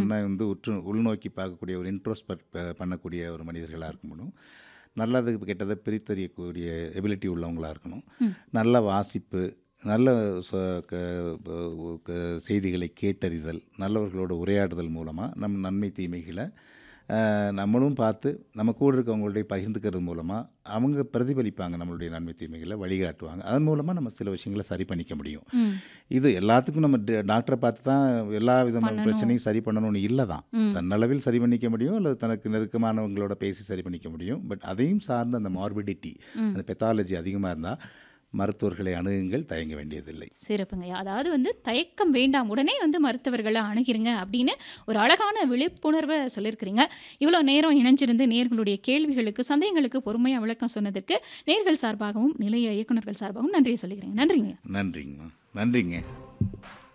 தன்னை வந்து உற்று உள்நோக்கி பார்க்கக்கூடிய ஒரு இன்ட்ரோஸ்பெக்ட் பண்ணக்கூடிய ஒரு மனிதர்களாக இருக்கணும் நல்லது கெட்டதை பிரித்தறியக்கூடிய எபிலிட்டி உள்ளவங்களாக இருக்கணும் நல்ல வாசிப்பு நல்ல ச- க- ப- க- செய்திகளை கேட்டறிதல் நல்லவர்களோட உரையாடுதல் மூலமாக நம் நன்மை தீமைகளை அஹ், நம்மளும் பார்த்து நம்ம கூட இருக்கவங்களுடைய பகிர்ந்துக்கிறது மூலமாக அவங்க பிரதிபலிப்பாங்க நம்மளுடைய நன்மை தீமைகளை வழிகாட்டுவாங்க அதன் மூலமாக நம்ம சில விஷயங்களை சரி பண்ணிக்க முடியும் ம். இது எல்லாத்துக்கும் நம்ம ட- டாக்டரை பார்த்து தான் எல்லா விதமான பண்ணணும். பிரச்சனையும் சரி பண்ணணும்னு இல்லை தான் ம். தன்னளவில் சரி பண்ணிக்க முடியும் அல்லது தனக்கு நெருக்கமானவங்களோட பேசி சரி பண்ணிக்க முடியும் பட் அதையும் சார்ந்த அந்த மார்பிடிட்டி அந்த பெத்தாலஜி அதிகமாக இருந்தால் மருத்துவர்களை அணுகுங்கள் தயங்க வேண்டியதில்லை சிறப்புங்க அதாவது வந்து தயக்கம் வேண்டாம் உடனே வந்து மருத்துவர்களை அணுகிருங்க அப்படின்னு ஒரு அழகான விழிப்புணர்வை சொல்லியிருக்கிறீங்க இவ்வளோ நேரம் இணைஞ்சிருந்து நேர்களுடைய கேள்விகளுக்கு சந்தேகங்களுக்கு பொறுமையாக விளக்கம் சொன்னதற்கு நேர்கள் சார்பாகவும் நிலைய இயக்குனர்கள் சார்பாகவும் நன்றியை சொல்லிக்கிறேங்க நன்றிங்க நன்றிங்கம்மா நன்றிங்க